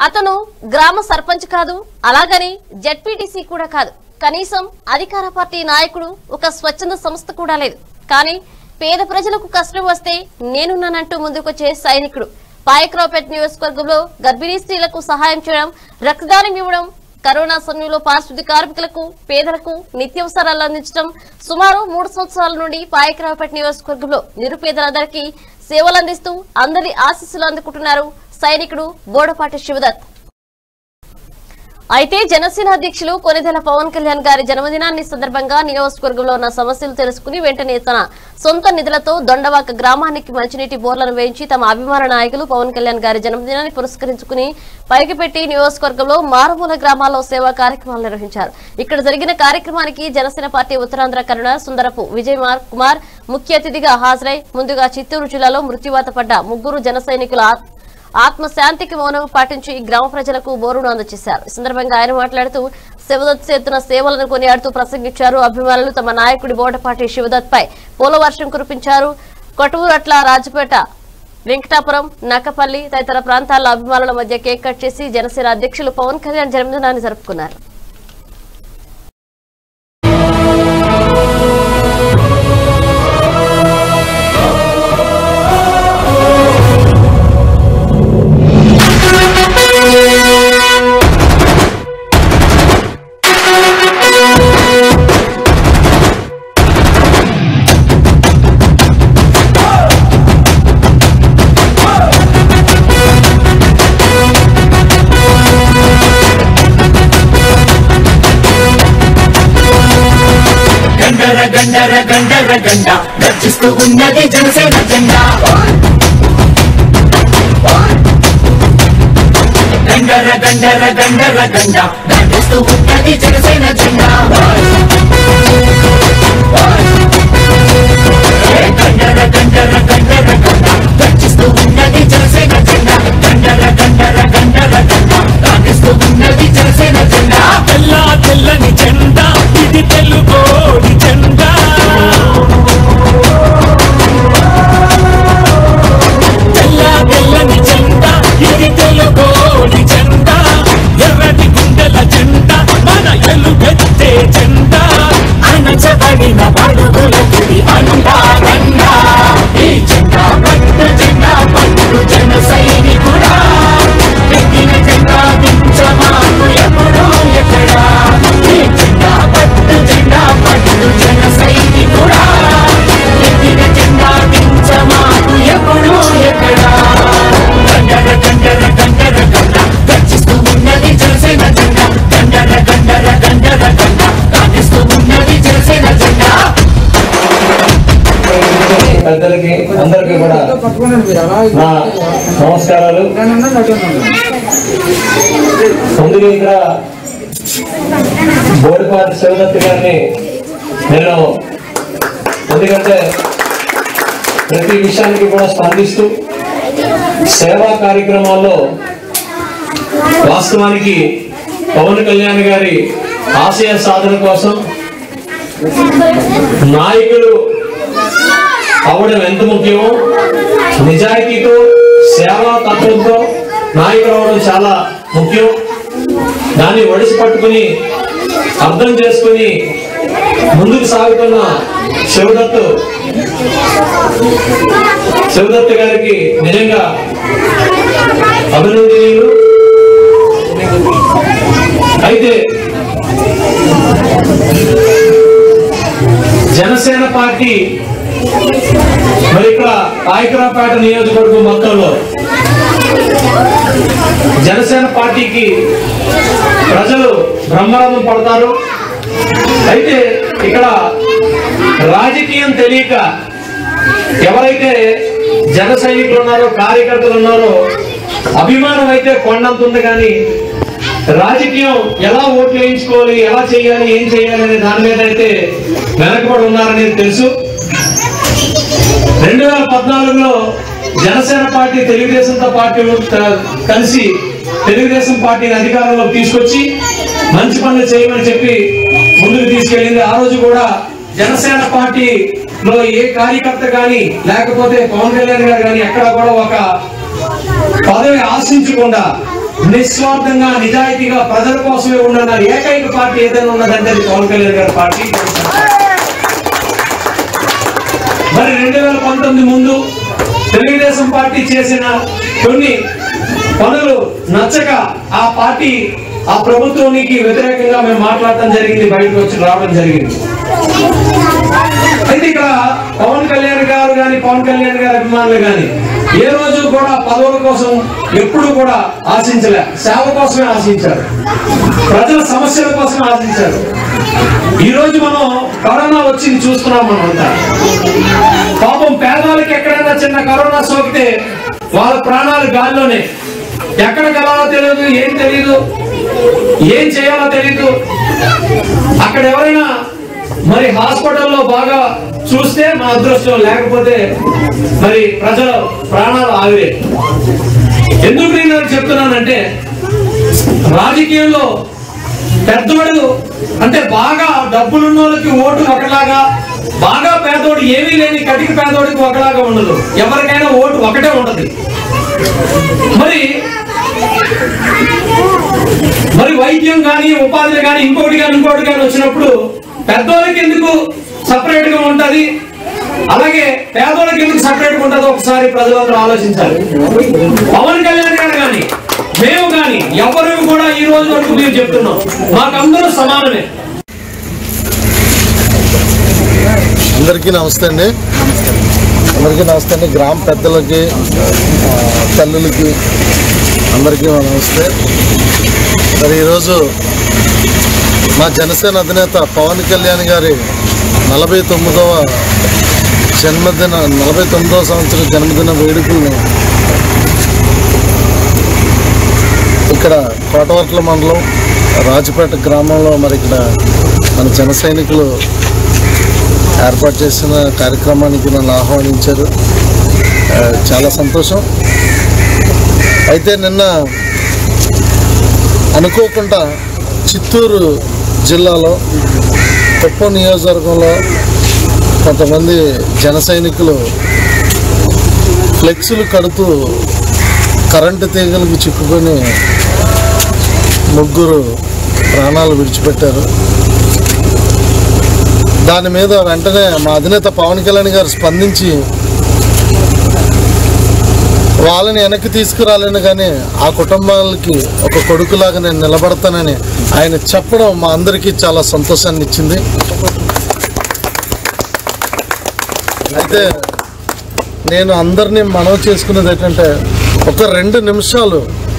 అతను గ్రామ సర్పంచ్ కాదు అలాగని జెడ్పీటీసీ కూడా కాదు కనీసం అధికార పార్టీ నాయకుడు ఒక స్వచ్ఛంద సంస్థ కూడా లేదు కానీ పేద ప్రజలకు కష్టం వస్తే నేనున్నానంటూ ముందుకొచ్చే సైనికుడు పాయక్రావుపేట నియోజకవర్గంలో గర్భిణీ స్త్రీలకు సహాయం చేయడం రక్తదానం ఇవ్వడం కరోనా సమయంలో పారిశుద్ధ్య కార్మికులకు పేదలకు నిత్యావసరాలు అందించడం సుమారు మూడు సంవత్సరాల నుండి పాయకరావుపేట నియోజకవర్గంలో నిరుపేదలందరికీ సేవలు అందిస్తూ అందరి ఆశీస్సులు అందుకుంటున్నారు సైనికుడు బోడపాటి శివదత్ అయితే జనసేన అధ్యక్షులు కొనిదెల పవన్ కళ్యాణ్ గారి జన్మదినాన్ని సందర్భంగా నియోజకవర్గంలో ఉన్న సమస్యలు తెలుసుకుని వెంటనే తన సొంత నిధులతో దొండవాక గ్రామానికి మంచినీటి బోర్లను వేయించి తమ అభిమాన నాయకులు పవన్ కళ్యాణ్ గారి జన్మదినాన్ని పురస్కరించుకుని పైకి పెట్టి నియోజకవర్గంలో మారుమూల గ్రామాల్లో సేవా కార్యక్రమాలు నిర్వహించారు ఇక్కడ జరిగిన కార్యక్రమానికి జనసేన పార్టీ ఉత్తరాంధ్ర కరుణర్ సుందరపు విజయ్ కుమార్ ముఖ్య అతిథిగా హాజరై ముందుగా చిత్తూరు జిల్లాలో మృత్యువాత పడ్డ ముగ్గురు జన సైనికుల ఆత్- ఆత్మశాంతికి మౌనం పాటించి గ్రామ ప్రజలకు బోరును అందజేశారు ఈ సందర్భంగా ఆయన మాట్లాడుతూ శివదత్ చేస్తున్న సేవలను కొనియాడుతూ ప్రసంగించారు అభిమానులు తమ నాయకుడి బోటపాటి శివదత్ పై పూలవర్షం కురిపించారు కొటూరు అట్ల రాజపేట వెంకటాపురం నక్కపల్లి తదితర ప్రాంతాల అభిమానుల మధ్య కేక్ కట్ చేసి జనసేన అధ్యక్షులు పవన్ కళ్యాణ్ జన్మదినాన్ని జరుపుకున్నారు గండర గండర గండర గండ గర్జిస్తూ ఉన్నది జనసేన జెండా గండర గండర గండర గండ గర్జిస్తూ ఉన్నది జనసేన జెండా ఏ గండర గండర గండర గండ గర్జిస్తూ ఉన్నది జనసేన జెండా గండర గండర గండర గండ గర్జిస్తూ ఉన్నది జనసేన జెండా తెల్ల తెల్లని జెండా ఇది తెలుగోడి జెండా తెల్ల తెల్లని జెండా ఇది తెలుగోడి జెండా ఎర్రటి గుండెల జెండా మన ఎలుగెత్తే జెండా అణచబడిన బడుగులకి అండాదండా ఈ జెండా పట్టు జెండా పట్టు జన సైనికుడా ఎక్కిన జెండా దించమాకు ఎప్పుడు ఎక్కడా ఈ జెండా పట్టు జెండా పట్టు జన సైనికుడా ఎక్కిన జెండా దించమాకు ఎప్పుడు ఎక్కడా గండర గండర గండర గండ గర్జిస్తూ ఉన్నది జనసేన జెండా గండర గండర గండర గండ గాంధిస్తూ ఉన్నది జనసేన జెండా పెద్దలకి అందరికీ కూడా నా నమస్కారాలు ముందుగా ఇక్కడ బోడిపాటి శివదత్తి గారిని నేను ఎందుకంటే ప్రతి విషయానికి కూడా స్పందిస్తూ సేవా కార్యక్రమాల్లో వాస్తవానికి పవన్ కళ్యాణ్ గారి ఆశయ సాధన కోసం నాయకులు అవడం ఎంత ముఖ్యమో నిజాయితీతో సేవా తత్వంతో నాయకుడు అవడం చాలా ముఖ్యం దాన్ని ఒడిసి పట్టుకుని అర్థం చేసుకుని ముందుకు సాగుతున్న శివదత్తు శివదత్త గారికి నిజంగా అభినందనీయులు అయితే జనసేన పార్టీ మరి ఇక్కడ పాయకరాపేట నియోజకవర్గం మొత్తంలో జనసేన పార్టీకి ప్రజలు బ్రహ్మరథం పడతారు అయితే ఇక్కడ రాజకీయం తెలియక ఎవరైతే జన సైనికులు ఉన్నారో కార్యకర్తలు ఉన్నారో అభిమానం అయితే కొండంత ఉంది కానీ రాజకీయం ఎలా ఓట్లు వేయించుకోవాలి ఎలా చేయాలి ఏం చేయాలి అనే దాని మీద అయితే వెనకబడి ఉన్నారనేది తెలుసు రెండు వేల పద్నాలుగులో జనసేన పార్టీ తెలుగుదేశంతో పార్టీ క- కలిసి తెలుగుదేశం పార్టీని అధికారంలోకి తీసుకొచ్చి మంచి పనులు చేయమని చెప్పి ముందుకు తీసుకెళ్ళింది ఆ రోజు కూడా జనసేన పార్టీలో ఏ కార్యకర్త కానీ లేకపోతే పవన్ కళ్యాణ్ గారు కానీ ఎక్కడ కూడా ఒక పదవి ఆశించకుండా నిస్వార్థంగా నిజాయితీగా ప్రజల కోసమే ఉన్న ఏకైక పార్టీ ఏదైనా ఉన్నదంటే అది పవన్ కళ్యాణ్ గారి పార్టీ మరి రెండు వేల పంతొమ్మిది ముందు తెలుగుదేశం పార్టీ చేసిన కొన్ని పనులు నచ్చక ఆ పార్టీ ఆ ప్రభుత్వానికి వ్యతిరేకంగా మేము మాట్లాడటం జరిగింది బయటకు వచ్చి రావడం జరిగింది అయితే ఇక్కడ పవన్ కళ్యాణ్ గారు కానీ పవన్ కళ్యాణ్ గారి అభిమానులు కానీ ఏ రోజు కూడా పదవుల కోసం ఎప్పుడు కూడా ఆశించలే సేవ కోసమే ఆశించారు ప్రజల సమస్యల కోసమే ఆశించారు ఈ రోజు మనం కరోనా వచ్చింది చూస్తున్నాం మనం అంతా పాపం పేదవాళ్ళకి ఎక్కడైనా చిన్న కరోనా సోకితే వాళ్ళ ప్రాణాలు గాల్లోనే ఎక్కడ కలాలో తెలియదు ఏం తెలియదు ఏం చేయాలో తెలియదు అక్కడ ఎవరైనా మరి హాస్పిటల్లో బాగా చూస్తే మా అదృష్టం లేకపోతే మరి ప్రజల ప్రాణాలు ఆవిరే ఎందుకు నేను అది చెప్తున్నానంటే రాజకీయంలో పెద్దోడు అంటే బాగా డబ్బులున్న వాళ్ళకి ఓటు ఒకలాగా బాగా పేదోడు ఏమీ లేని కటిక పేదోడికి ఒకలాగా ఉండదు ఎవరికైనా ఓటు ఒకటే ఉంటది మరి మరి వైద్యం కానీ ఉపాధులు కానీ ఇంకోటి కానీ ఇంకోటి కానీ వచ్చినప్పుడు పెద్దోళ్ళకి ఎందుకు సపరేట్ గా ఉంటది అలాగే పేదోళ్ళకి ఎందుకు సపరేట్ గా ఉంటుందో ఒకసారి ప్రజలందరూ ఆలోచించాలి పవన్ కళ్యాణ్ గారు కానీ మేము కానీ ఎవరు కూడా ఈ రోజు వరకు మేము చెప్తున్నాం మాకందరూ సమానమే అందరికీ నమస్తే అండి అందరికీ నమస్తే అండి గ్రామ పెద్దలకి ఆ, తల్లులకి అందరికీ మా నమస్తే మరి ఈరోజు మా జనసేన అధినేత పవన్ కళ్యాణ్ గారి నలభై తొమ్మిదవ జన్మదిన నలభై తొమ్మిదవ సంవత్సరం జన్మదిన వేడుకల్ని ఇక్కడ కోటవర్ట్ల మండలం రాజపేట గ్రామంలో మరి ఇక్కడ మన జన సైనికులు ఏర్పాటు చేసిన కార్యక్రమానికి నన్ను ఆహ్వానించారు ఆ, చాలా సంతోషం అయితే నిన్న అనుకోకుండా చిత్తూరు జిల్లాలో కుప్పం నియోజకవర్గంలో కొంతమంది జన సైనికులు ఫ్లెక్సులు కడుతూ కరెంటు తీగలకు చిక్కుకొని ముగ్గురు ప్రాణాలు విడిచిపెట్టారు దాని మీద వెంటనే మా అధినేత పవన్ కళ్యాణ్ గారు స్పందించి వాళ్ళని వెనక్కి తీసుకురాలేను కానీ ఆ కుటుంబాలకి ఒక కొడుకులాగా నేను నిలబడతానని ఆయన చెప్పడం మా అందరికీ చాలా సంతోషాన్ని ఇచ్చింది అయితే నేను అందరినీ మనవి చేసుకునేది ఏంటంటే ఒక రెండు నిమిషాలు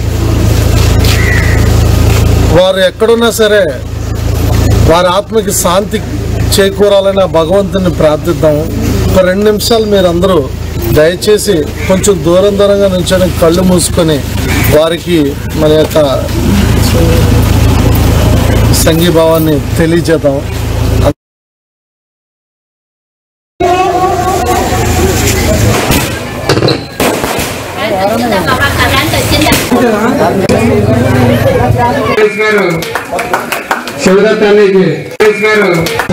వారు ఎక్కడున్నా సరే వారి ఆత్మకి శాంతి చేకూరాలని ఆ భగవంతుని ప్రార్థిద్దాం ఒక రెండు నిమిషాలు మీరు అందరూ దయచేసి కొంచెం దూరం దూరంగా నుంచొని కళ్ళు మూసుకొని వారికి మన యొక్క సంఘీభావాన్ని తెలియజేద్దాం సురేష్ గారు శివదత్ అన్నయ్యకి సురేష్ గారు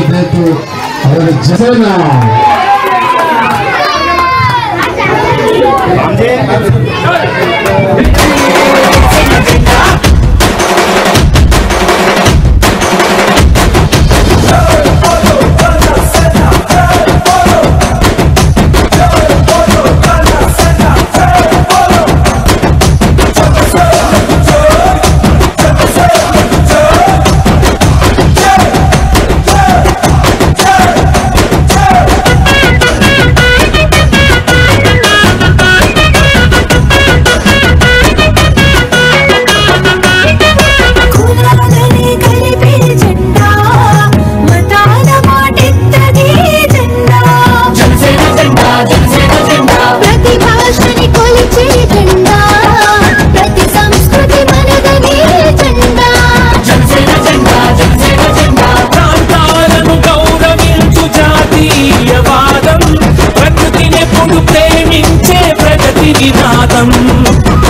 కులాలని కలిపే జెండా మతాల మాటెత్తది జెండా జనసేన జెండా జనసేన జెండా ప్రతి భాషని కొలిచే జెండా ప్రతి సంస్కృతి మనదని జెండా జనసేన జెండా జనసేన జెండా ప్రాంతాలను గౌరవించు జాతీయవాదం ప్రకృతినెప్పుడు ప్రేమించే ప్రగతి నినాదం